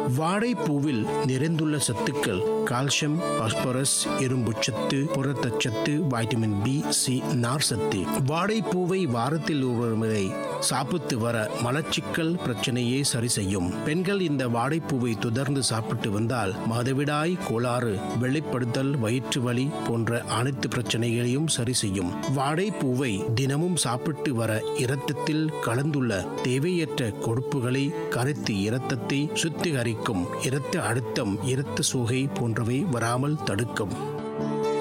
வாழைப்பூவில் நிறைந்துள்ள சத்துக்கள் calcium phosphorus இரும்புச்சத்து புரதச்சத்து வைட்டமின் பி சி நார் சத்து வாழைப்பூவை வாரத்தில் ஒரு முறை சாப்பிட்டு வர மலச்சிக்கல் பிரச்சனையை சரி செய்யும் பெண்கள் இந்த வாழைப்பூவை தொடர்ந்து சாப்பிட்டு வந்தால் மாதவிடாய் கோளாறு வெளிப்படுத்தல் வயிற்று வலி போன்ற அனைத்து பிரச்சனைகளையும் சரி செய்யும் வாழைப்பூவை தினமும் சாப்பிட்டு வர இரத்தத்தில் கலந்துள்ள தேவையற்ற கொழுப்புகளை கரைத்து இரத்தத்தை சுத்திகரிக்கும் இரத்த அழுத்தம் இரத்த சோகை போன்றவை வராமல் தடுக்கும்